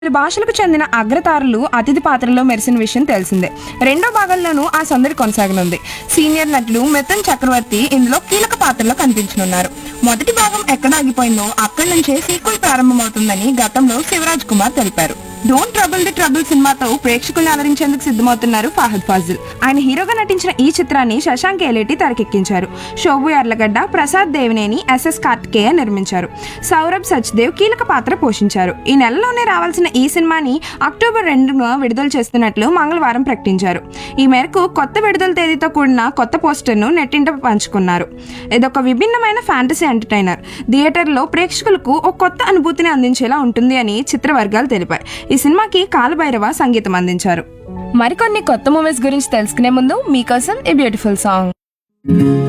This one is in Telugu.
పలు భాషలకు చెందిన అగ్రతారులు అతిథి పాత్రలో మెరిసిన విషయం తెలిసిందే రెండో భాగంలోనూ ఆ సందడి కొనసాగనుంది సీనియర్ నటులు మిథున్ చక్రవర్తి ఇందులో కీలక పాత్రలో కనిపించనున్నారు మొదటి భాగం ఎక్కడ ఆగిపోయిందో అక్కడి నుంచే సీక్వెల్ ప్రారంభమవుతుందని గతంలో శివరాజ్ కుమార్ తెలిపారు డోంట్ ట్రబుల్ ది ట్రబుల్ సినిమాతో ప్రేక్షకుల్ని అలరించేందుకు సిద్ధమవుతున్నారు ఫహద్ ఫాజిల్ ఆయన హీరోగా నటించిన ఈ చిత్రాన్ని శశాంక్ ఏలేటి తెరకెక్కించారు శోభు యార్లగడ్డ ప్రసాద్ దేవినేని ఎస్ఎస్ కార్తికేయ నిర్మించారు సౌరభ్ సచ్దేవ్ కీలక పాత్ర పోషించారు ఈ నెలలోనే రావాల్సిన ఈ సినిమాని అక్టోబర్ రెండున విడుదల చేస్తున్నట్లు మంగళవారం ప్రకటించారు ఈ మేరకు కొత్త విడుదల తేదీతో కూడిన కొత్త పోస్టర్ను నెట్టింట పంచుకున్నారు ఇదొక విభిన్నమైన ఫ్యాంటసీ ఎంటర్టైనర్ థియేటర్లో ప్రేక్షకులకు ఒక కొత్త అనుభూతిని అందించేలా ఉంటుంది అని చిత్ర వర్గాలు తెలిపాయి ఈ సినిమాకి కాలభైరవ సంగీతం అందించారు మరికొన్ని కొత్త మూవీస్ గురించి తెలుసుకునే ముందు మీకోసం ఈ బ్యూటిఫుల్ సాంగ్